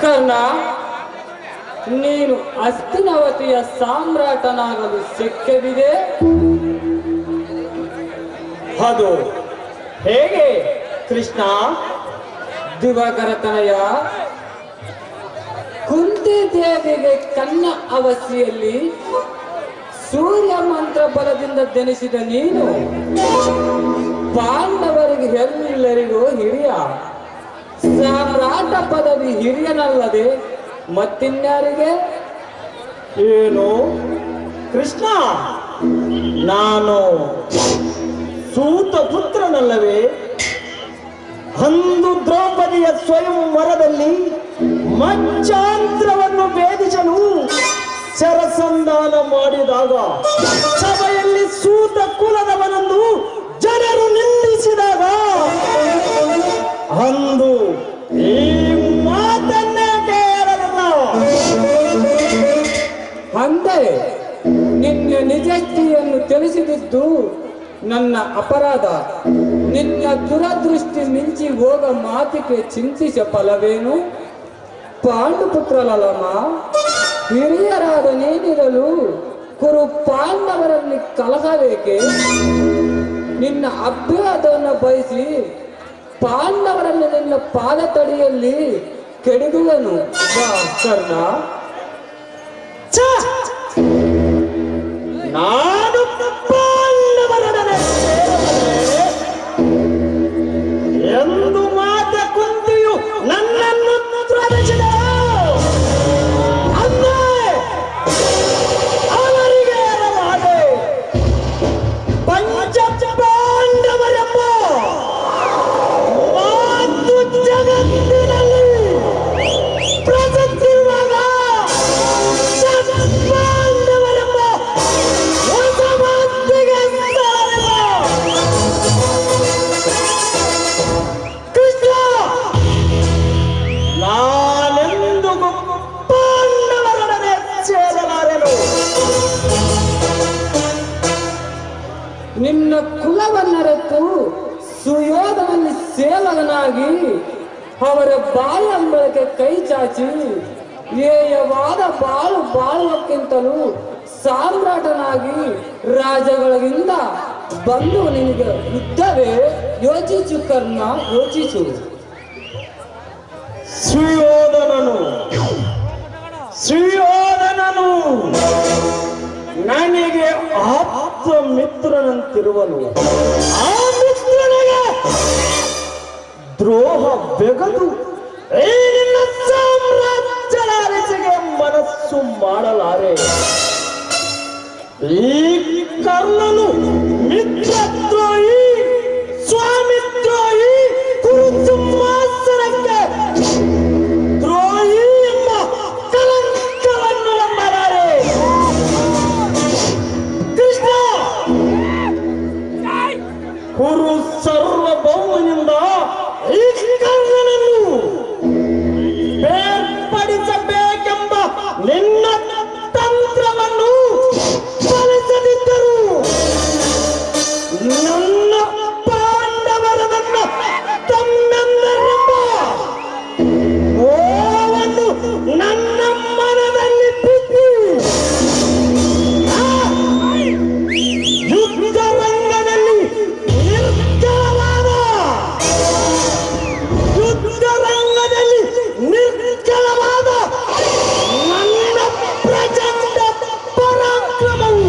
ಕರ್ಣ ನೀನು ಅಸ್ತಿನವತಿಯ ಸಾಮ್ರಾಟನಾಗಲು ಶಕ್ಯವಿದೆ ಅದು ಹೇಗೆ ಕೃಷ್ಣ ದಿವಾಕರತನಯ ಕುಂತಿ ದೇವಿಗೆ ಕನ್ನ ಅವಸ್ಥೆಯಲ್ಲಿ ಸೂರ್ಯ ಮಂತ್ರ ಬಲದಿಂದ ಜನಿಸಿದ ನೀನು ಪಾಂಡವರಿಗೆ ಎಲ್ಲರಿಗೂ ಹಿರಿಯ ಸಾಮ್ರಾಟ ಪದವಿ ಹಿರಿಯನಲ್ಲದೆ ಮತ್ತಿನ್ಯಾರಿಗೆ ಏನು ಕೃಷ್ಣ ನಾನು ಸೂತ ಪುತ್ರನಲ್ಲವೇ ಅಂದು ದ್ರೌಪದಿಯ ಸ್ವಯಂವರದಲ್ಲಿ ಮಚ್ಚಾಂತ್ರವನ್ನು ಭೇದಿಸಲು ಸರಸಂಧಾನ ಮಾಡಿದಾಗ ಸಭೆಯಲ್ಲಿ ಸೂತ ಕುಲದವನನ್ನು ಜನರು ನಿಲ್ಲಿಸಿದಾಗ ಅಂದು ಈ ಮಾತನ್ನೇ ಕೇಳಲಿಲ್ಲ ಅಂದರೆ ನಿನ್ನ ನಿಜಸ್ಥಿತಿಯನ್ನು ತಿಳಿಸಿದ್ದು ನನ್ನ ಅಪರಾಧ ನಿನ್ನ ದುರದೃಷ್ಟಿ ಮಿಂಚಿ ಹೋಗ ಮಾತಿಗೆ ಚಿಂತಿಸ ಫಲವೇನು ಪಾಂಡುಪುತ್ರಲಮ್ಮ ಹಿರಿಯರಾದ ನೀನಿರಲು ಕುರು ಪಾಂಡವರಲ್ಲಿ ಕಲಹಬೇಕೆ ನಿನ್ನ ಅಭ್ಯಾಸವನ್ನು ಬಯಸಿ ಪಾಂಡವರಲ್ಲಿ ನಿನ್ನ ಪಾದ ತಡಿಯಲ್ಲಿ ಕೆಡಗುವನು ಬಾ ಕರ್ಣ ಛ! ನಾನು ಪಾಂಡವರೊಡನೆ ಸೇರಬಲ್ಲೆ. ಎಂದು ಮಾತ ಕುಂತಿಯು ನನ್ನನ್ನು ತ್ವರಿಸಿದ ಅಂದೇ ಅವರಿಗೆ ಎರವಾದೆ. ಪಂಚ ಪಾಂಡವರೆಂಬ ಮಾತು ಜಗತ್ತಿನಲ್ಲಿ ಪ್ರಸಕ್ತಿರುವಾಗ ಪಾಂಡವರೆಂಬ ಹೊಸ ಮಾತಿಗೆ ಸಾರಲ್ಲ. ಕೃಷ್ಣ ನಾನೆಂದಿಗೂ ಪಾಂಡವರೊಡನೆ ಸೇರಲಾರೆನು ನಿನ್ನ ಕುಲವನ್ನರೆತು ಸುಯೋಧನಲ್ಲಿ ಸೇವಕನಾಗಿ ಅವರ ಬಾಳಂಬಳಕ್ಕೆ ಕೈ ಚಾಚಿ ಏಯವಾದ ಬಾಳು ಬಾಳುವಕ್ಕಿಂತಲೂ ಸಾಮ್ರಾಟನಾಗಿ ರಾಜಗಳಿಂದ ಬಂದು ನಿನಗೆ ಯುದ್ಧವೇ ಯೋಚಿಸು ಕರ್ಣ ಯೋಚಿಸು ಸುಯೋಧನನು ಸುಯೋಧನನು ನನಗೆ ಆಪ್ತ ಮಿತ್ರನಂತಿರುವನು ಆ ಮಿತ್ರನಿಗೆ ದ್ರೋಹ ಬೆಗದು ಈ ನಿನ್ನ ಸಾಮ್ರಾಜ್ಯದ ಅರಸಿಗೆ ಮನಸ್ಸು ಮಾಡಲಾರೆ ಈ ಕರ್ಣನು ಮಿತ್ರದ್ರೋಹಿ ಸ್ವಾಮಿದ್ರೋಹಿ ಕುರುಸಿಂಹಾಸನಕ್ಕೆ ದ್ರೋಹಿ ಎಂಬ ಕಲಂಕವನ್ನು ನಂಬಲಾರೆ ಕೃಷ್ಣ ಕುರು ಸರ್ವಭೌಮನಿಂದ ಈ ಕರ್ಣನನ್ನು ಬೇರ್ಪಡಿಸಬೇಕೆಂಬ ನಿನ್ನ ತಂತ್ರವನ್ನು ಫಲಿಸದಿದ್ದರು ನನ್ನ ಪಾಂಡವರನ್ನ ತಮ್ಮೆಂದರೆಂಬ ಮೋಹವನ್ನು ನನ್ನ ಮನದಲ್ಲಿ ಬಿತ್ತಿ ಆ ಯುದ್ಧ ರಂಗದಲ್ಲಿ ನಿರ್ಜಲವಾದ ಯುದ್ಧ ರಂಗದಲ್ಲಿ ನಿರ್ಜಲವಾದ ನನ್ನ ಪ್ರಚಂಡ ಪರಾಕ್ರಮವು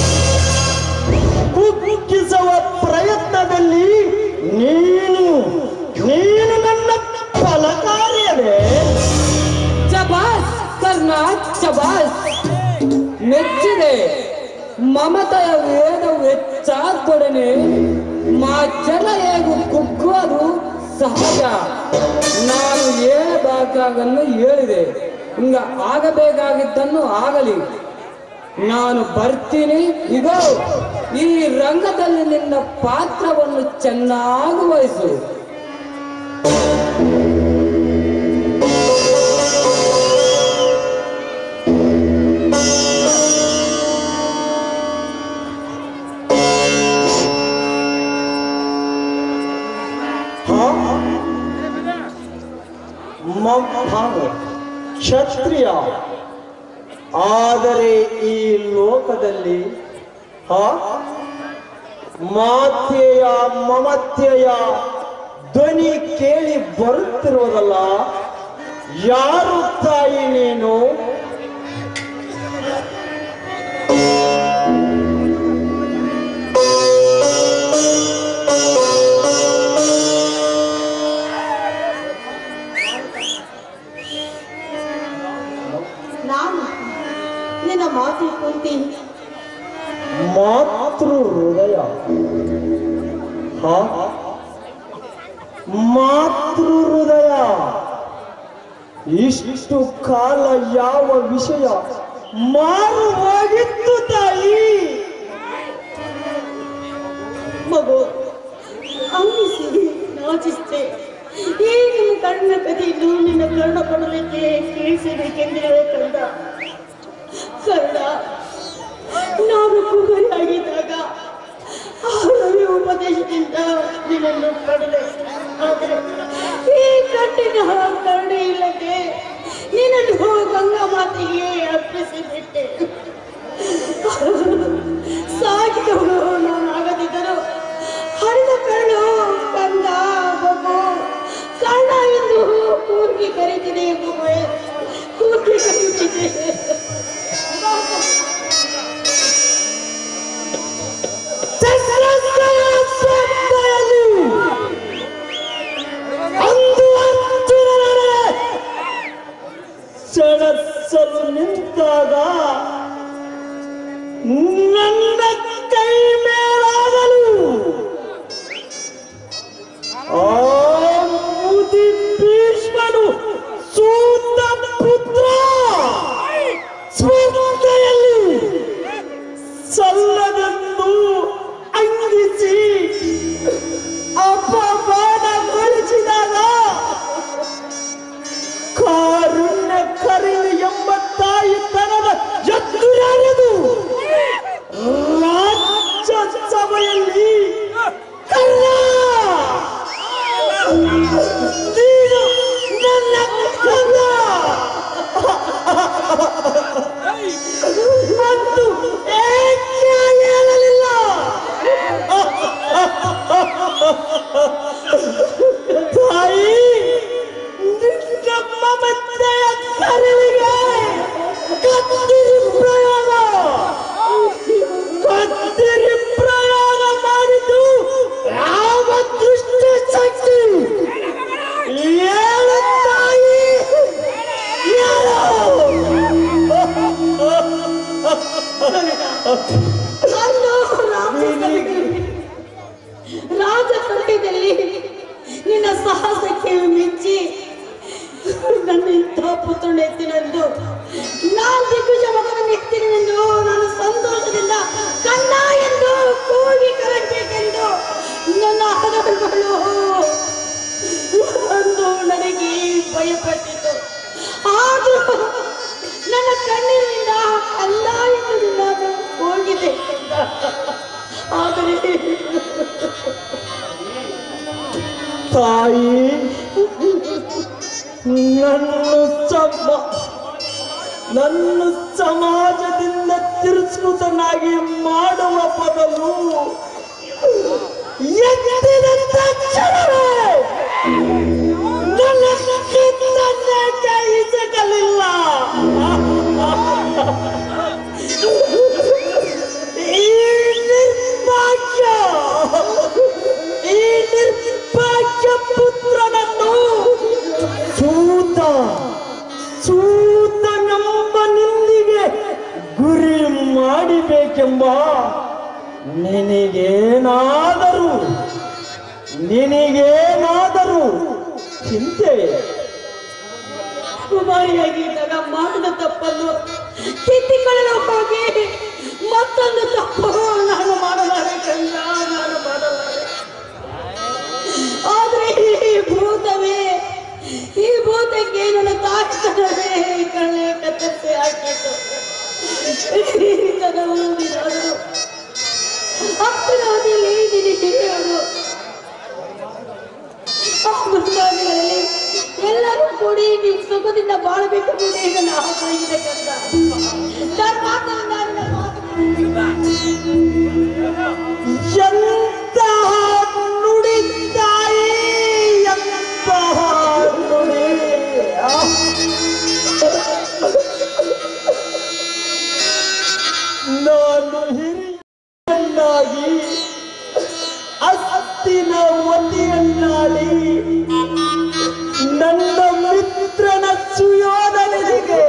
ಕುಗ್ಗಿಸುವ ಪ್ರಯತ್ನದಲ್ಲಿ ನೀನು ನೀನು ನನ್ನ ಫಲಕಾರಿಯೇ ಚಬಾಸ್ ಕರ್ಣ ಚಬಾಸ್ ಮೆಚ್ಚಿದೆ ಮಮತೆಯ ವೇದ ಹೆಚ್ಚಾದೊಡನೆ ಮಾಚಲ ಹೇಗೂ ಕುಗ್ಗುವುದು ಸಹಜ ನಾನು ಹೇಳಬೇಕಾಗನ್ನು ಹೇಳಿದೆ ಹಿಂಗ ಆಗಬೇಕಾಗಿದ್ದನ್ನು ಆಗಲಿ ನಾನು ಬರ್ತೀನಿ ಇದೋ ಈ ರಂಗದಲ್ಲಿ ನಿನ್ನ ಪಾತ್ರವನ್ನು ಚೆನ್ನಾಗಿ ವಹಿಸು ಮ- ಭಾವ ಕ್ಷತ್ರಿಯ ಆದರೆ ಈ ಲೋಕದಲ್ಲಿ ಹ ಮಾತೆಯ ಮಮತೆಯ ಧ್ವನಿ ಕೇಳಿ ಬರುತ್ತಿರುವುದಲ್ಲ ಯಾರು ತಾಯಿ ನೀನು ನಾನು ನಿನ್ನ ಮಾತಿ ಕುಂತಿ ಮಾತೃ ಹೃದಯ ಹ ಮಾತೃ ಹೃದಯ ಇಷ್ಟು ಕಾಲ ಯಾವ ವಿಷಯ ಮಾರು ಹೋಗಿತ್ತು ತಾಯಿ ಮಗು ಅಂಗಿಸಿ ನಾಚಿಸ್ತೆ ಈ ನಿಮ್ಮ ಕಣ್ಣ ಕಥೆಯನ್ನು ನಿನ್ನ ಕರ್ಣ ಕೊಡಲಿಕ್ಕೆ ಕೇಳಿಸಬೇಕೆಂದಿರುವೆ ಕಂದ ಕಂದ ನಾನು ಕುಮಾರಿಯಾಗಿದ್ದಾಗ ಆ ರವಿ ಉಪದೇಶದಿಂದ ನಿನ್ನನ್ನು ಪಡೆದೆ ಆದರೆ ಈ ಕಣ್ಣಿನ ಕರುಣೆ ಇಲ್ಲದೆ ನಿನ್ನನ್ನು ಗಂಗಾ ಮಾತೆಗೆ ಅರ್ಪಿಸಿಬಿಟ್ಟೆ ಸಾಕಿದವಳು ನಾನಾಗದಿದ್ದರು ಹರಿದ ಕರ್ಣ ಕಂದ ಮಗು ಕರ್ಣ ಎಂದು ಕೂಗಿ ಕರೀತಿದೆ ಮಗುವೆ ಕೂಗಿ ಕರೀತಿದೆ ಅಂದು ಅರ್ಜುನನೇ ಸೆಣಸಲು ನಿಂತಾಗ ನನ್ನ ಕೈ ಮೇಲಾಗಲು ಆ ಮುದಿ ಭೀಷ್ಮನು ಸೂತ ಪುತ್ರ ಸ್ಪರ್ಧೆಯಲ್ಲಿ ಸಲ್ಲದೆಂದು ಅಂಗಿಸಿ ಅಪಮಾನಗೊಳಿಸಿದಾಗ ಕಾರುಣ್ಯ ಕರೆಯಲು ಎಂಬ ತಾಯಿತನದ ಎದುರಾರದು ರಾಜ್ಯ ಸಭೆಯಲ್ಲಿ ಕರ್ಣ! ನೀನು ನನ್ನ ಕರ್ಣ! ಮತ್ತು ಏಕೆ ಹೇಳಲಿಲ್ಲ ತಾಯಿ ನಿನ್ನ ಮಮತೆಯ ಕರುವಿಗೆ ಕತ್ತಿರಿ ಪ್ರಯೋಗ ಕತ್ತಿರಿ ಪ್ರಯೋಗ ಮಾಡಿದ್ದು ಯಾವ ದೃಷ್ಟ ಶಕ್ತಿ ಹೇಳು ತಾಯಿ ಹೇಳು ಅಲ್ಲೋ ರಾಜಸಭೆಯಲ್ಲಿ ರಾಜಸಭೆಯಲ್ಲಿ ನಿನ್ನ ಸಾಹಸಕ್ಕೆ ಮೆಚ್ಚಿ ನನ್ನ ಇಂಥ ಪುತ್ರನ ಎತ್ತಿನೆಂದು ನಾನು ದಿಗ್ಗಜ ಮಗನ ಎತ್ತಿನೆಂದು ನಾನು ಸಂತೋಷದಿಂದ ಕಣ್ಣ ಎಂದು ಕೂಗಿ ಕರೆಯಬೇಕೆಂದು ನನ್ನ ಹದಗಳು ಅಂದು ನನಗೆ ಭಯಪಟ್ಟಿತು ಆದರೂ ನನ್ನ ಕಣ್ಣಿನಿಂದ ಅಲ್ಲ ಎಂದು ನಾನು ಹೋಗಿದೆ ಆದರೆ ತಾಯಿ ನನ್ನ ಸಮ ನನ್ನ ಸಮಾಜದಿಂದ ತಿರಸ್ಕೃತನಾಗಿ ಮಾಡುವ ಬದಲು ಎದ್ದಿದ ತಕ್ಷಣವೇ ನನ್ನ ಕಿತ್ತನ್ನೇ ಕೈಸಕಲಿಲ್ಲ ಈ ನಿರ್ಭಾಗ್ಯ ಈ ನಿರ್ಭಾಗ್ಯ ಪುತ್ರನನ್ನು ಸೂತ ಸೂತನೆಂಬ ನಿಂದಿಗೆ ಗುರಿ ಮಾಡಿಬೇಕೆಂಬ ನಿನಗೇನಾದರೂ ನಿನಗೇನಾದರೂ ಚಿಂತೆ ಕುಮಾರಿಯಾಗಿದ್ದಾಗ ಮಾಡಿದ ತಪ್ಪನ್ನು ತಿದ್ದಿಕೊಳ್ಳಲು ಹೋಗಿ ಮತ್ತೊಂದು ತಪ್ಪು ನಾನು ಮಾಡಲಾರೆ ಕಂದ ನಾನು ಮಾಡಲಾರೆ ಆದ್ರೆ ಈ ಭೂತವೇ ಈ ಭೂತಕ್ಕೆ ನನ್ನ ತಾಕಿತನವೇ ಕಳೆ ಕತ್ತರಿಸಿ ಹಾಕಿತು ಹಿರಿತನವು ನಿರಾದರು ಅಪ್ಪನಾದಿಯಲ್ಲಿ ನಿನಗೆ ಹಿರಿಯರು ಆ ಮೃತಾದಿಗಳಲ್ಲಿ ಎಲ್ಲರೂ ಕೂಡಿ ನೀವು ಸುಖದಿಂದ ಬಾಳಬೇಕು ನೋಡಿ ನನ್ನ ಆಸೆ ಇದೆ ಕಂದ ನನ್ನ ಮಾತನ್ನ ನನ್ನ ಮಾತು ಎಂತಹ ನುಡಿ ತಾಯಿ ಎಂತಹ ನುಡಿ ಆಹ್. ನಾನು ಹಿರಿಯನ್ನಾಗಿ ಅಸ್ತಿನ ಒತಿಯನ್ನಾಡಿ ನನ್ನ ಮಿತ್ರನ ಸುಯೋಧನೆಗೆ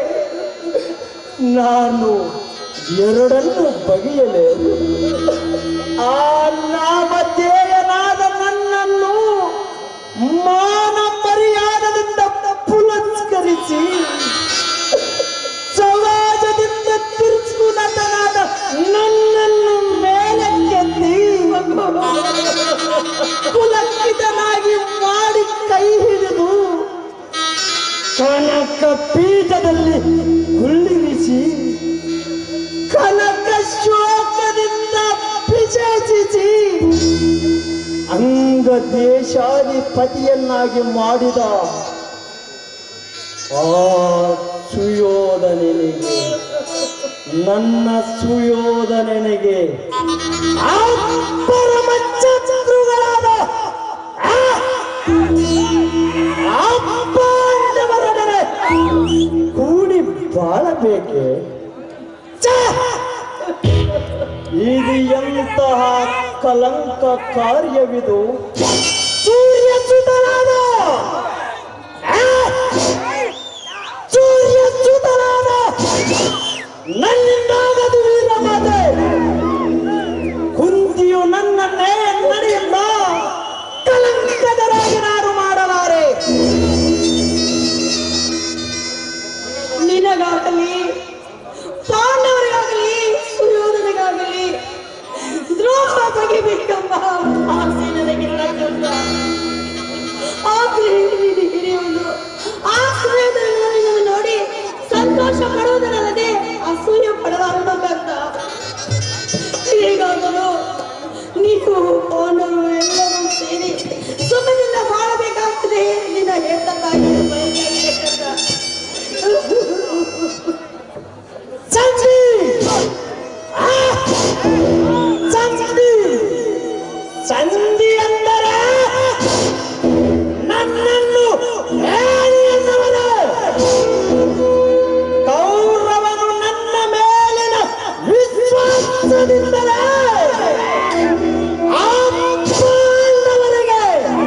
ನಾನು ಎರಡನ್ನು ಬಗೆಯಲೆ ಆ ನಾಮಧೇಯನಾದ ನನ್ನನ್ನು ಮಾನ ಮರ್ಯಾದದಿಂದ ಪುರಸ್ಕರಿಸಿ ಸಮಾಜದಿಂದ ತಿರುಚು ನಟನಾದ ನನ್ನನ್ನು ಮೇಲಕ್ಕೆತ್ತಿ ಕುಲಕ್ಕಿತನಾಗಿ ಮಾಡಿ ಕೈ ಹಿಡಿದು ಕನಕ ಪೀಠದಲ್ಲಿ ಕುಳ್ಳಿರಿಸಿ ಕನಕ ಶೋಕದಿಂದ ಪಿಶಾಚಿಸಿ ಅಂಗ ದೇಶಾಧಿಪತಿಯನ್ನಾಗಿ ಮಾಡಿದ ಆ ಸುಯೋಧನೆನಿಗೆ ನನ್ನ ಸುಯೋಧನೆನಿಗೆ ಆ ಪರಮ ಶತ್ರುಗಳಾದ ಆ ಆ ಪಾಂಡವರೊಡನೆ ಕೂಡಿ ಬಾಳಬೇಕೆ ಛೆ! ಇದು ಎಂತಹ ಕಲಂಕ ಕಾರ್ಯವಿದು ಸೂರ್ಯ ಸುತನಾದ ಆ! ಸೂರ್ಯ ಸುತನಾದ ನನ್ನಿಂದಾಗದು ವೀರಮಾತೆ ಕುಂತಿಯು ನನ್ನನ್ನೇ ನಡೆಯಿಂದ ಕಲಂಕದರಾಗಿ ನಾನು ಮಾಡಲಾರೆ ನಿನಗಾಗಲಿ ಪಾಂಡವರಿಗಾಗಲಿ ಸುಯೋಧನೆಗಾಗಲಿ ದ್ರೋಹ ಬಗೆಬೇಕೆಂಬ ಆಸೆ ನನಗಿಲ್ಲ ಕಂದ ಆದ್ರೆ ನೀನು ಹಿರಿಯುವುದು ಆ ಸುಯೋಧನನ್ನು ನೋಡಿ ಸಂತೋಷ ಪಡುವುದಲ್ಲದೆ ಅಸೂಯೆ ಪಡಲಾರದು ಕಂದ ಹೇಗಾದರೂ ನೀವು ಪಾಂಡವರು ಎಲ್ಲರೂ ಸೇರಿ ಸುಖದಿಂದ ಬಾಳಬೇಕಾಗ್ತದೆ ನಿನ್ನ ಹೆತ್ತ ತಾಯಿ ಬಯಕೆ ಕಂದ ಸಂಧಿ ಆ! ಸಂಧಿ ಸಂಧಿ ಅಂದರೆ ನನ್ನನ್ನು ಹೇಳಿ ಎನ್ನುವುದು. ಕೌರವನು ನನ್ನ ಮೇಲಿನ ವಿಶ್ವಾಸದಿಂದಲೇ ಆ ಪಾಂಡವರಿಗೆ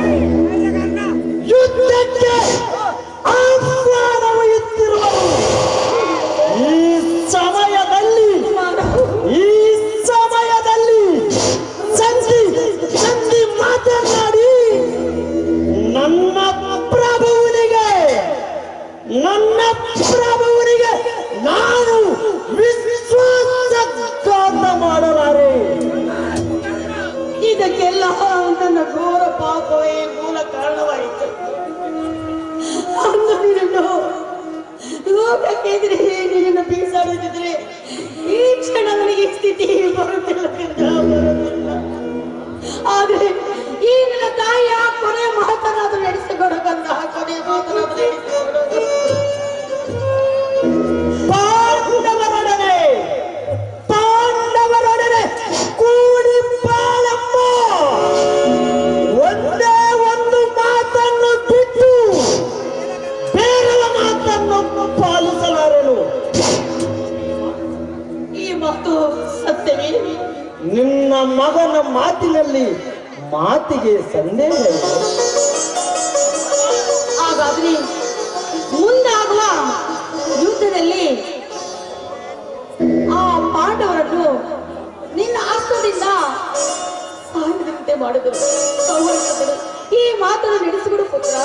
ಯುದ್ಧಕ್ಕೆ ಆಹ್ವಾನವು ಇತ್ತಿರುವರು ಈ ಸಮಯದಲ್ಲಿ ಈ ಸಮಯದಲ್ಲಿ ಸಂಧಿ ಸಂಧಿ ಮಾತನಾಡಿ ನನ್ನ ಪ್ರಭುವಿನಿಗೆ ನನ್ನ ಪ್ರಭುವಿನಿಗೆ ನಾನು ವಿಶ್ವಾಸಘಾತ ಮಾಡಲಾರೆ ಇದಕ್ಕೆಲ್ಲ ನನ್ನ ಘೋರ ಪಾಪವೇ ಮೂಲ ಕಾರಣವಾಯಿತು ಅಂದು ನಿನ್ನನ್ನು ಲೋಕಕ್ಕೆ ಎದುರಿ ನಿನ್ನನ್ನು ಬೀಸಾಡುತ್ತಿದ್ರೆ ಈ ಕ್ಷಣ ನನಗೆ ಈ ಸ್ಥಿತಿ ಬರುತ್ತಿಲ್ಲ ಕಂದ, ಬರುತ್ತಿಲ್ಲ ಆದ್ರೆ ಈ ನನ್ನ ತಾಯಿಯ ಕೊನೆಯ ಮಾತನಾದರೂ ನಡೆಸಿಕೊಡು ಕಂದ ಕೊನೆಯ ಮಾತನಾದರೂ ನಡೆಸಿಕೊಡು ಪಾಂಡವರೊಡನೆ ಪಾಂಡವರೊಡನೆ ಕೂಡಿ ಬಾಳಮ್ಮ ಒಂದೇ ಒಂದು ಮಾತನ್ನು ಬಿಟ್ಟು ಬೇರೆಯ ಮಾತನ್ನು ಪಾಲಿಸಲಾರನು ಈ ಮಾತು ಸತ್ಯವೇ ನಿನ್ನ ಮಗನ ಮಾತಿನಲ್ಲಿ ಮಾತಿಗೆ ಸಂದೇಹ ಇಲ್ಲ. ಹಾಗಾದ್ರೆ ಮುಂದಾಗುವ ಯುದ್ಧದಲ್ಲಿ ಆ ಪಾಂಡವರನ್ನು ನಿನ್ನ ಹಸ್ತದಿಂದ ಸಾಯುವಂತೆ ಮಾಡಿದರು ಸಂಹರಿಸಿದರು ಈ ಮಾತನ್ನು ನಡೆಸಿಬಿಡು ಪುತ್ರ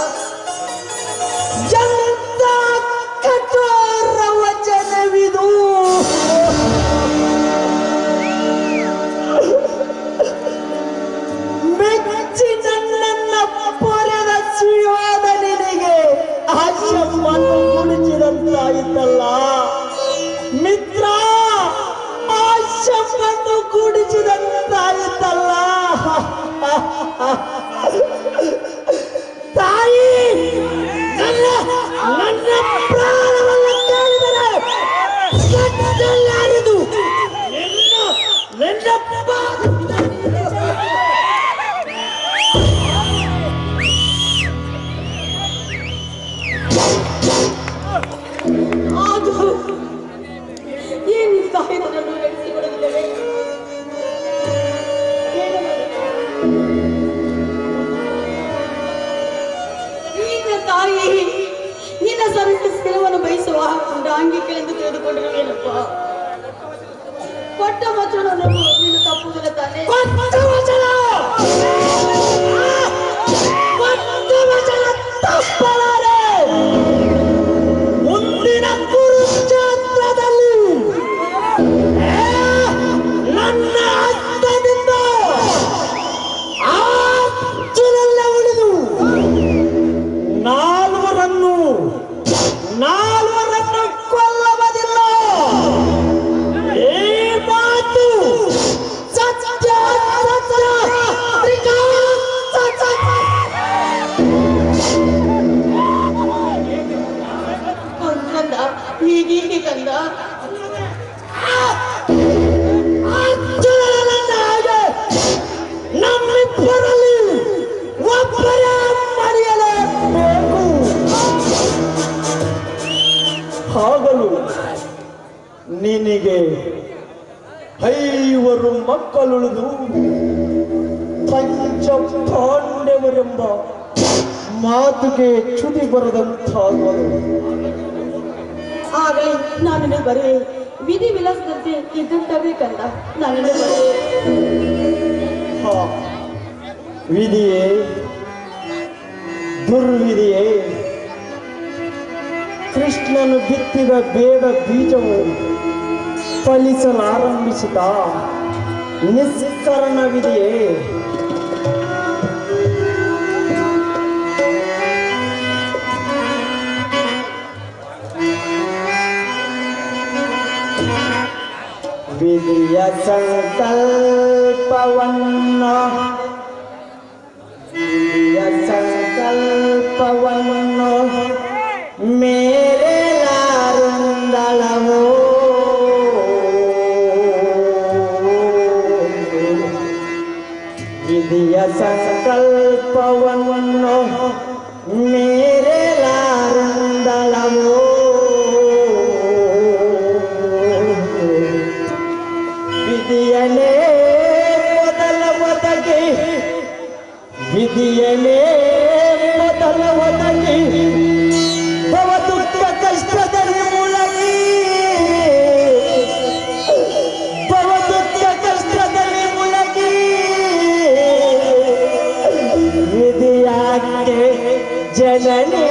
ಎಂತ ಕಠೋರ ವಚನವಿದು ಮೆಚ್ಚಿ ನನ್ನನ್ನ ನಿನ್ನ ಸರಸ ಸ್ಥಿರವನ್ನು ಬಯಸುವ ಡಾಂಗಿಕೆಳೆಂದು ತಿಳಿದುಕೊಂಡಿರುವೇನಪ್ಪ ಕೊಟ್ಟ ವಚನವನ್ನು ನೀನು ತಪ್ಪುವುದಿಲ್ಲ ತಾನೇ ಕೊಟ್ಟ ವಚನ ಕೊಟ್ಟ ವಚನ ತಪ್ಪಲಾರೆ ಮುಂದಿನ ಕುರುಕ್ಷೇತ್ರದಲ್ಲಿ ಏ, ನನ್ನ ಹಸ್ತದಿಂದ ಆ ಅರ್ಜುನಲ್ಲ ಉಳಿದು ನಾಲ್ವರನ್ನು ನಾಲ್ವರನ್ನು ಕೊಲ್ಲಬದಿಲ್ಲ ಈ ಮಾತು ಸತ್ಯ ಸತ್ಯ ತ್ರಿಕಾಲ ಸತ್ಯ. ಕಂದ ಹೀಗೀಗೆ ಕಂದ ಅರ್ಜುನನನ್ನ ಹಾಗೆ ನಮ್ಮಿಬ್ಬರಲ್ಲಿ ಒಬ್ಬರೇ ಮರೆಯಲೇಬೇಕು ಆಗಲು ನಿನಗೆ ಐವರು ಮಕ್ಕಳುಳಿದು ಪಂಚ ಪಾಂಡವರೆಂಬ ಮಾತುಗೆ ಚ್ಯುತಿ ಬರದಂತಾಗುವುದು ಆಗಲೇ ನಾನು ಬರುವೆ ವಿಧಿ ವಿಲಾಸದಂತೆ ಇದ್ದಂತಾಗೇ ಕಂದ ನಾನು ಬರುವೆ ಹಾ, ವಿಧಿಯೇ ದುರ್ವಿಧಿಯೇ ಕೃಷ್ಣನು ಬಿತ್ತಿದ ಬೇಡ ಬೀಜವು ಫಲಿಸಲಾರಂಭಿಸಿದ ನಿಸ್ಕರಣವಿದೆಯೇ ವಿಧಿಯ ಸಂಕಲ್ಪವನ್ನು ವಿಧಿಯ ಸಂಕಲ್ಪವನ್ನು ಮೇರೆಲಾರುಂದಳವೋ ವಿಧಿಯ ಸಂಕಲ್ಪವನ್ನು ಮೇರೆಲಾರುಂದಳವೋ ವಿಧಿಯನೇ ಮೊದಲ ಒದಗಿ ವಿಧಿಯನೇ ಮೊದಲ ಒದಗಿ ಭವ ದುಃಖ ಕಷ್ಟದಲ್ಲಿ ಮುಳಗಿ ಭವ ದುಃಖ ಕಷ್ಟದಲ್ಲಿ ಮುಳಗಿ ವಿಧಿಯಾಕೆ ಜನನೇ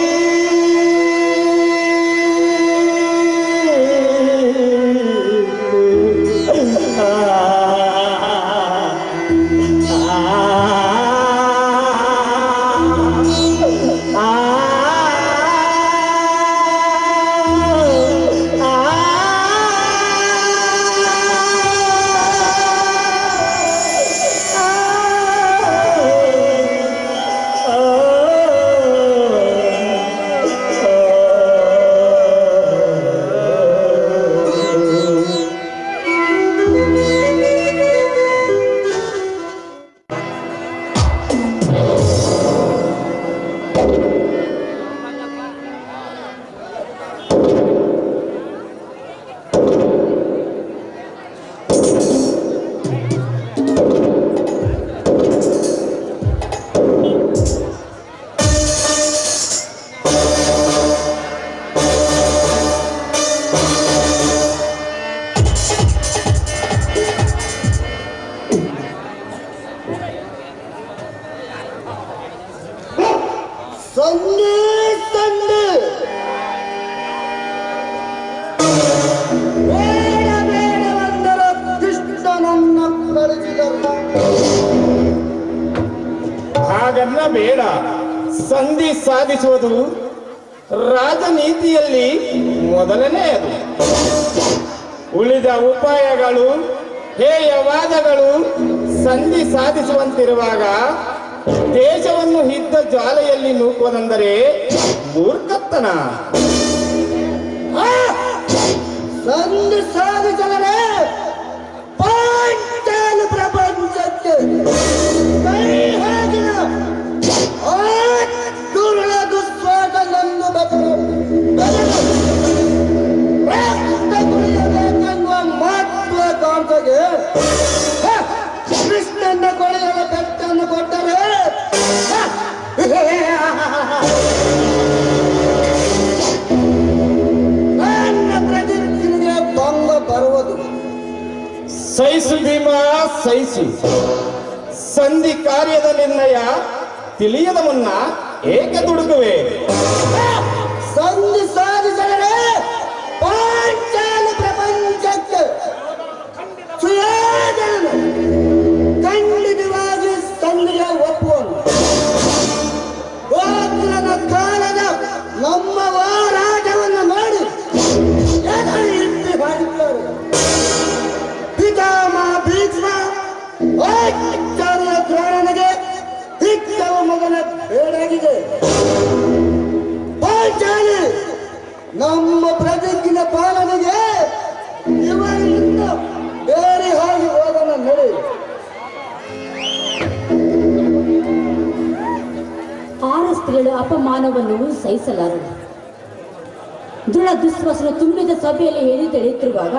ಸಂಡೆ ಸಂಡೆ ಬೇಡ ಬೇಡವೆಂದರ ಕೃಷ್ಣನನ್ನ ಕಳಿಸಿದರು ಹಾಗನ್ನ ಬೇಡ ಸಂಧಿ ಸಾಧಿಸುವುದು ರಾಜನೀತಿಯಲ್ಲಿ ಮೊದಲನೆಯದು ಉಳಿದ ಉಪಾಯಗಳು ಹೇಯವಾದಗಳು ಸಂಧಿ ಸಾಧಿಸುವಂತಿರುವಾಗ ದೇಶವನ್ನು ಹಿದ್ದ ಜ್ವಾಲೆಯಲ್ಲಿ ನೂಕುವುದೆಂದರೆ ಮೂರ್ಖತನ ಸಂಧಿ ಸಾಧಿಸಲೇ ಪಾಂಚಾಲ ಪ್ರಪಂಚಕ್ಕೆ ಕೈ ಹಾಕಿದ ಆ ದುರುಳ ದುಸ್ವಾದ ನಂದು ಬದಲು ಬದಲು ರಕ್ತ ಕುಡಿಯಬೇಕೆನ್ನುವ ಮಹತ್ವಾಕಾಂಕ್ಷೆಗೆ ಹ, ಕೃಷ್ಣನ ಕೊಳೆಯಲ ಪೆಟ್ಟನ್ನು ಕೊಟ್ಟರೆ ಹ, ಸೈಸು ಭೀಮ ಸೈಸು ಸಂಧಿ ಕಾರ್ಯದ ನಿರ್ಣಯ ತಿಳಿಯದ ಮುನ್ನ ಏಕೆ ದುಡುಕುವೆ ಸಂಧಿ ಸಾಧಿಸಲೇ ಪಾಂಚಾಲ ಪ್ರಪಂಚಕ್ಕೆ ಸುಯೋಧನನು ಖಂಡಿತವಾಗಿ ಸಂಧಿಗೆ ಒಪ್ಪುವನು ಗೋಕುಲನ ಕಾಲದ ನಮ್ಮ ಹೋರಾಟವನ್ನು ನೋಡಿ ಎದುರು ಇಟ್ಟು ಮಾಡಿದ್ದಾರೆ ಪಿತಾಮ ಭೀಷ್ಮ ಆಚಾರ್ಯ ದ್ರೋಣನಿಗೆ ಹಿಕ್ಕವ ಮಗನ ಬೇಡಾಗಿದೆ ಪಾಂಚಾಲಿ ನಮ್ಮ ಪ್ರತಿಜ್ಞಿನ ಪಾಲನೆಗೆ ಇವರಿಂದ ಬೇರೆ ಹೋಗಿ ಹೋಗೋಣ ನಡೆ ಆರ ಸ್ತ್ರೀಗಳು ಅಪಮಾನವನ್ನು ಸಹಿಸಲಾರರು ದೃಢ ದುಶ್ವಾಸನ ತುಂಬಿದ ಸಭೆಯಲ್ಲಿ ಹೇಳಿ ತಿಳಿಯುತ್ತಿರುವಾಗ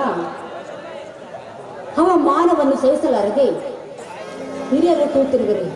ಅವಮಾನವನ್ನು ಸಹಿಸಲಾರದೆ ಹಿರಿಯರು ಕೂತಿರುವರು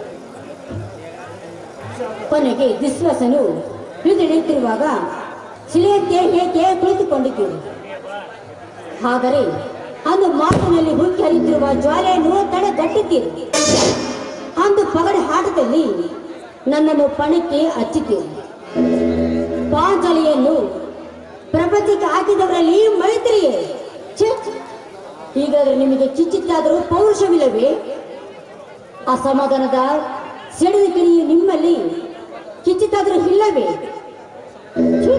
ಕೊನೆಗೆ ದುಶ್ವಾಸನು ಹಿಡಿದಿಳಿಯುತ್ತಿರುವಾಗ ಶಿಲೆಯಂತೆ ಹೇಗೆ ಕುಳಿತುಕೊಂಡಿದ್ದೀರಿ ಆದರೆ ಅಂದು ಮಾತಿನಲ್ಲಿ ಹುಕ್ಕಿ ಹರಿಯುತ್ತಿರುವ ಜ್ವಾಲೆಯನ್ನು ತಡೆಗಟ್ಟಿದ್ದೀರಿ ಅಂದು ಪಗಡೆ ಆಟದಲ್ಲಿ ನನ್ನನ್ನು ಪಣಕ್ಕೆ ಹಚ್ಚಿದ್ದೀರಿ ಪಾಂಚಾಲಿಯನ್ನು ಪ್ರಪಂಚಕ್ಕೆ ಹಾಕಿದವರಲ್ಲಿ ಮೈತ್ರಿಯೇ ಛೆ! ಹೀಗಾದ್ರೆ ನಿಮಗೆ ಕಿಚ್ಚಿತ್ತಾದರೂ ಪೌರುಷವಿಲ್ಲವೇ ಅಸಮಾಧಾನದ ಸಿಡಿದ ಕಿಡಿಯು ನಿಮ್ಮಲ್ಲಿ ಕಿಚ್ಚಿತ್ತಾದರೂ ಇಲ್ಲವೇ ಛೆ!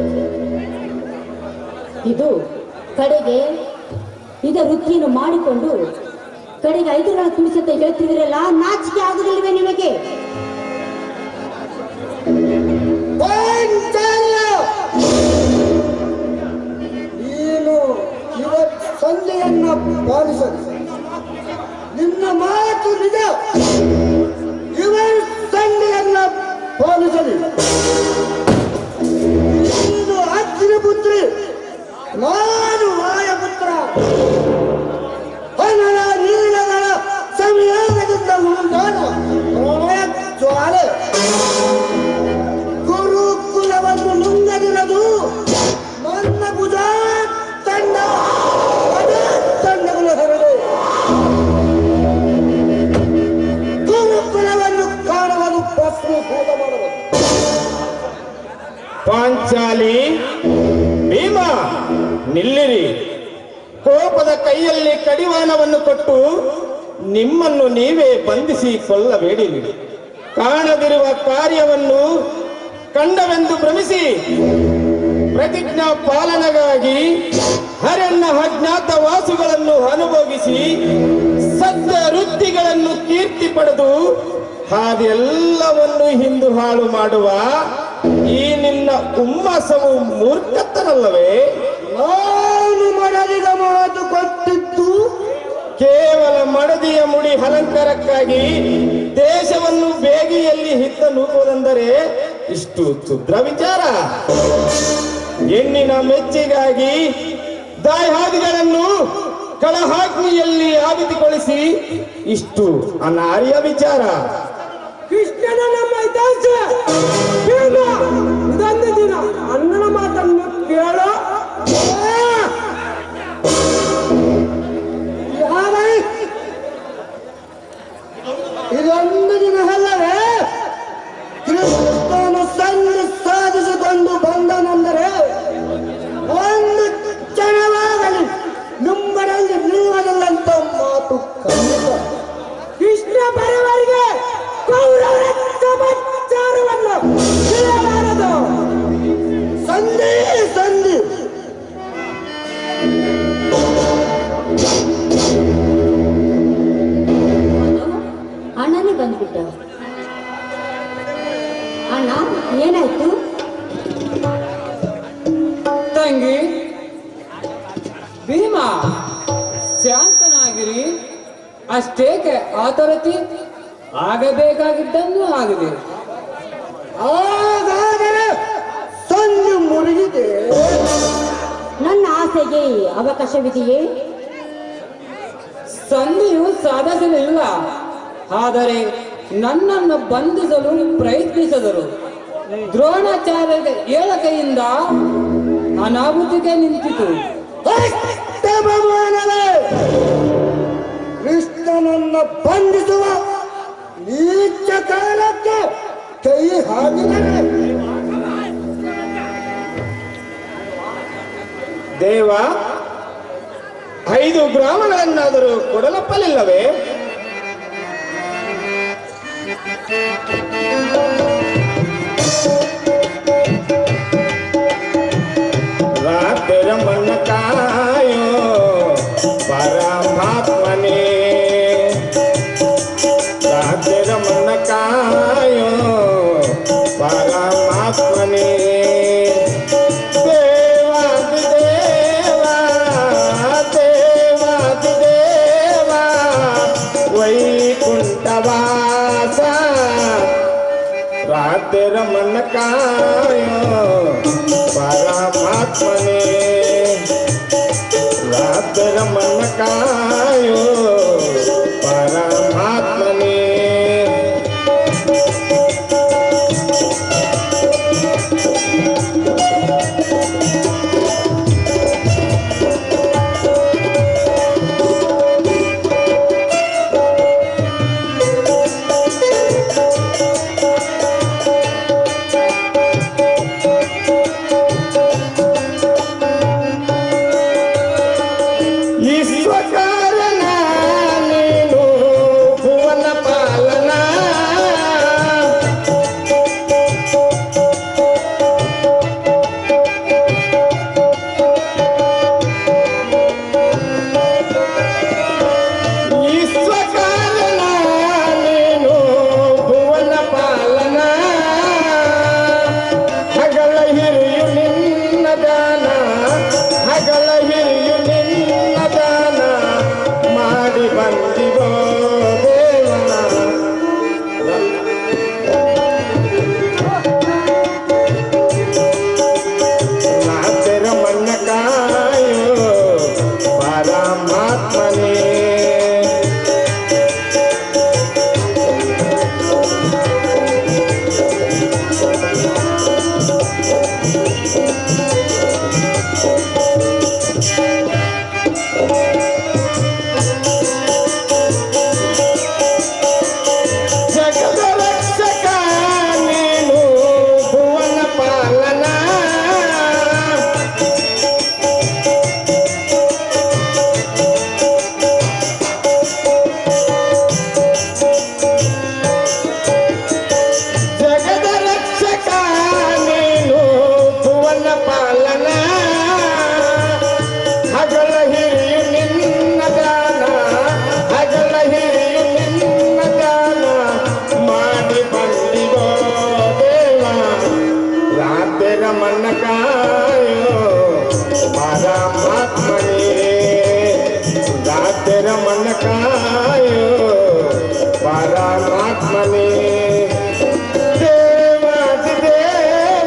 ಇದು ಕಡೆಗೆ ಇದ ವೃತ್ತಿಯನ್ನು ಮಾಡಿಕೊಂಡು ಕಡೆಗೆ ಐದು ಜನ ತುಳಿಸಿ ಅಂತ ಹೇಳ್ತಿದ್ದೀರಲ್ಲ ನಾಚಿಕೆ ಆಗುದಿಲ್ವೇ ನಿಮಗೆ ಪಾಂಚಾಲ್ಯ ನೀನು ಇವತ್ತು ಸಂಧಿಯನ್ನ ಪಾಲಿಸಲಿ ನಿನ್ನ ಮಾತು ನಿಜ ಇವ ಸಂಧಿಯನ್ನ ಪಾಲಿಸಲಿ ನೀನು ಅಜ್ಜಿನ ಪುತ್ರಿ ನಾನು ವಾಯಪುತ್ರ ಹಣದ ನೀಲಗಳ ಸಂಯೋಗದಿಂದ ಉಂಟಾದ ಪ್ರಳಯ ಜ್ವಾಲೆ ಗುರುಕುಲವನ್ನು ನುಂಗದಿರದು ನನ್ನ ಭುಜ ತಂಡ ಅದೇ ತಂಡಗಳು ಹೊರಡು ಗುರುಕುಲವನ್ನು ಕಾಣುವುದು ಭಸ್ಮೀಭೂತ ಮಾಡುವುದು ಪಾಂಚಾಲಿ ಭೀಮ ನಿಲ್ಲಿರಿ ಕೋಪದ ಕೈಯಲ್ಲಿ ಕಡಿವಾಣವನ್ನು ಕೊಟ್ಟು ನಿಮ್ಮನ್ನು ನೀವೇ ಬಂಧಿಸಿ ಕೊಲ್ಲಬೇಡಿರಿ ಕಾಣದಿರುವ ಕಾರ್ಯವನ್ನು ಕಂಡವೆಂದು ಭ್ರಮಿಸಿ ಪ್ರತಿಜ್ಞಾ ಪಾಲನೆಗಾಗಿ ಹರಣ್ಯ ಅಜ್ಞಾತ ವಾಸುಗಳನ್ನು ಅನುಭೋಗಿಸಿ ಸದ್ಯ ವೃತ್ತಿಗಳನ್ನು ಕೀರ್ತಿ ಪಡೆದು ಅದೆಲ್ಲವನ್ನು ಹಿಂದು ಹಾಳು ಮಾಡುವ ಈ ನಿನ್ನ ಹುಮ್ಮಸವು ಮೂರ್ಖತನಲ್ಲವೇ ನಾನು ಮಡಲಿಗ ಮಾತು ಕೊಟ್ಟಿದ್ದು ಕೇವಲ ಮಡದಿಯ ಮುಡಿ ಅಲಂಕಾರಕ್ಕಾಗಿ ದೇಶವನ್ನು ಬೇಗಿಯಲ್ಲಿ ಹಿತ್ತ ನೂಕುವುದೆಂದರೆ ಇಷ್ಟು ಕ್ಷುದ್ರ ವಿಚಾರ ಹೆಣ್ಣಿನ ಮೆಚ್ಚಿಗಾಗಿ ದಾಯಾದಿಗಳನ್ನು ಕಳಹಾಗ್ನಿಯಲ್ಲಿ ಆವಿತಿಗೊಳಿಸಿ ಇಷ್ಟು ಅನಾರ್ಯ ವಿಚಾರ ಕೃಷ್ಣನ ನಮ್ಮ ಇತಿಹಾಸ ಭೀಮ, ಇದೊಂದು ದಿನ ಅಣ್ಣನ ಮಾತನ್ನು ಕೇಳೋ ಯಾವ ಇದೊಂದು ದಿನ ಅಲ್ಲವೇ ಕೃಷ್ಣನು ಸಂಧಿ ಸಾಧಿಸಿಕೊಂಡು ಬಂದನೆಂದರೆ ಒಂದು ಕ್ಷಣವಾಗಲಿ ನಿಮ್ಮನಲ್ಲಿ ನಿಲ್ಲುವುದಿಲ್ಲಂತ ಮಾತು ಖಂಡಿತ ಕೃಷ್ಣ ಬರುವವರೆಗೆ ಕೌರವರ ಸಮಾಚಾರವನ್ನು ತಿಳಿಯಬಾರದು ಸಂಧಿ ಸಂಧಿ ಅಣ್ಣನೇ ಬಂದ್ಬಿಟ್ಟ ಅಣ್ಣ ಏನಾಯ್ತು ತಂಗಿ ಭೀಮ ಶಾಂತನಾಗಿರಿ ಅಷ್ಟೇಕೆ ಆತರತಿ ಆಗಬೇಕಾಗಿದ್ದನ್ನು ಆಗಿದೆ ಹಾಗಾದರೆ ಸಂಧಿ ಮುರಿದಿದೆ ನನ್ನ ಆಸೆಗೆ ಅವಕಾಶವಿದೆಯೇ ಸಂಧಿಯು ಸಾಧಿಸಲಿಲ್ಲ ಆದರೆ ನನ್ನನ್ನು ಬಂಧಿಸಲು ಪ್ರಯತ್ನಿಸಿದರು ದ್ರೋಣಾಚಾರ್ಯರ ಏಳಕೆಯಿಂದ ಅನಾಹುತಿಗೆ ನಿಂತಿತು ಅಷ್ಟಮಮಾನವೇ ಕೃಷ್ಣನನ್ನ ಬಂಧಿಸುವ ನೀಚ ಕಾಲಕ್ಕೆ ಕೈ ಹಾಕಿದರೆ ದೇವ ಐದು ಗ್ರಾಮಗಳನ್ನಾದರೂ ಕೊಡಲಪ್ಪಲಿಲ್ಲವೇ ರಾತ್ರಿ ಮಣ್ಣ ಕಾಯೋ ಪರಮಾತ್ಮನೇ ರಾತ್ರಿ ಮಣ್ಣ ಕಾಯೋ ಪರಮಾತ್ಮನೇ ದೇವಾದಿ ದೇವ ದೇವಾದಿ ದೇವ ವೈಕುಂಠವಾಸ ರಾತ್ರಿ ಮಣ್ಣ ಕಾಯೋ ಪರಮಾತ್ಮನೇ ರಾತ್ರಿ ಮಣ್ಣ ಕಾಯೋ ಪರಮಾತ್ಮನೇ ವಿಶ್ವಕಾರಣ ನೀನು ಭುವನ ಪಾಲನ ವಿಶ್ವಕಾರಣ ನೀನು ಭುವನ ಪಾಲನ ಹಗಲ ಹಿರಿಯು ನಿನ್ನ ದಾನ ಹಗಲ ಹಿರಿಯು ನಿನ್ನ ದಾನ ಮಾಡಿ ಬಂದಿವೋ ದೇವ ರಾತ್ರಿ ಮಣ್ಣ ಕಾಯೋ ಪರಮಾತ್ಮನೇ ಜಗದ ರಕ್ಷಕ ನೀನು ಭುವನ ಪಾಲನ ಜಗದ ರಕ್ಷಕ ನೀನು ಭುವನ ಪಾಲನ ಹಗಲ ಹಿರಿಯು ನಿನ್ನ ದಾನ ಹಗಲ ಹಿರಿಯು ನಿನ್ನ ದಾನ ಮಾಡಿ ಬಂದಿವೋ ದೇವ ರಾತ್ರಿ ಮಣ್ಣ ಕಾಯೋ ಪರಮಾತ್ಮನೇ ರಾತ್ರಿ ಮಣ್ಣ ಕಾಯೋ ಪರಮಾತ್ಮನೇ ದೇವಾದಿ ದೇವ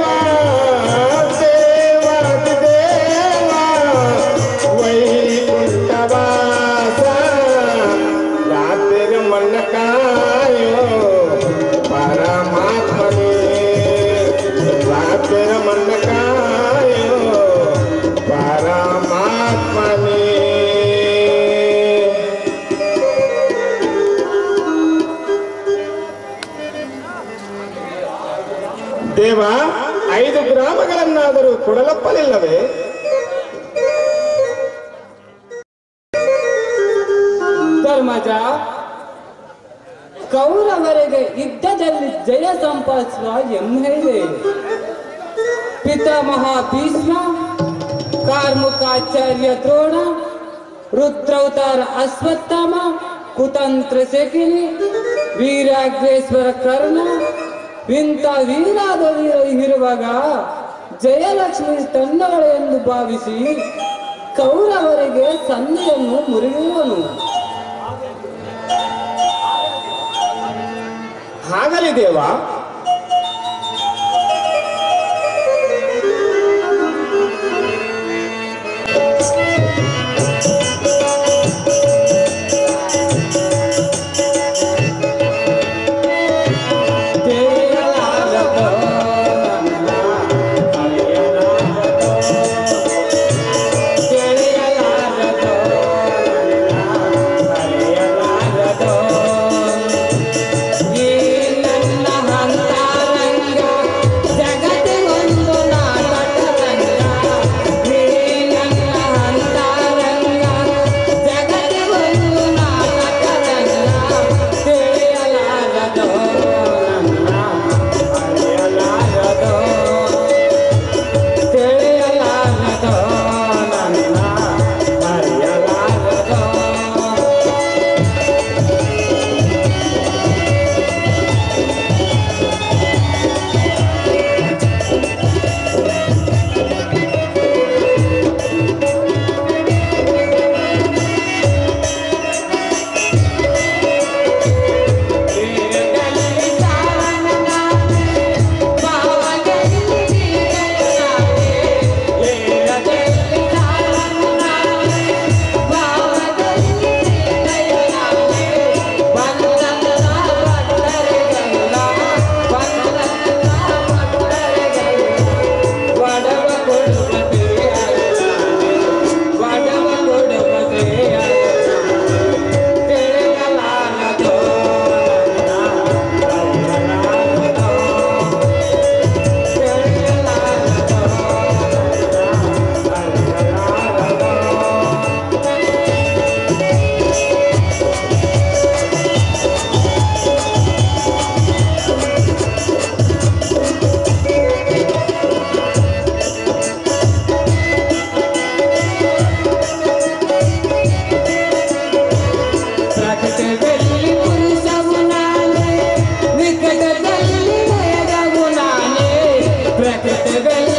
ದೇವಾದಿ ದೇವ ವೈಕುಂಠವಾಸ ರಾತ್ರಿ ಮಣ್ಣ ಕಾಯೋ ಪರಮಾತ್ಮನೇ ರಾತ್ರಿ ಮಣ್ಣ ಕಾಯೋ ಪರಮಾತ್ಮನೇ ದೇವ ಐದು ಗ್ರಾಮಗಳನ್ನಾದರೂ ಕೊಡಲಪ್ಪಲಿಲ್ಲವೇ ಧರ್ಮಜ ಕೌರವರಿಗೆ ಯುದ್ಧದಲ್ಲಿ ಜಯ ಸಂಪಾದಿಸುವ ಹೆಮ್ಮೆ ಇದೆ ಪಿತಾಮಹ ಭೀಷ್ಮ ಕಾರ್ಮುಕಾಚಾರ್ಯ ದ್ರೋಣ ರುದ್ರವತಾರ ಅಶ್ವತ್ಥಾಮ ಕುತಂತ್ರ ಶಕಿನಿ ವೀರಾಗ್ರೇಶ್ವರ ಕರ್ಣ ಇಂಥ ವೀರಾದ ವೀರ ಇರುವಾಗ ಜಯಲಕ್ಷ್ಮಿ ತನ್ನಗಳು ಎಂದು ಭಾವಿಸಿ ಕೌರವರಿಗೆ ಸಂಧಿಯನ್ನು ಮುರಿಯುವನು ಹಾಗಲಿ ದೇವ ತಿಳಿಯಲಾಗದೋ ನನ್ನ ಅಳಿಯನಾಗದೋ. ತಿಳಿಯಲಾಗದೋ ನನ್ನ ಅಳಿಯನಾಗದೋ. ಪ್ರಕೃತವೆಲ್ಲ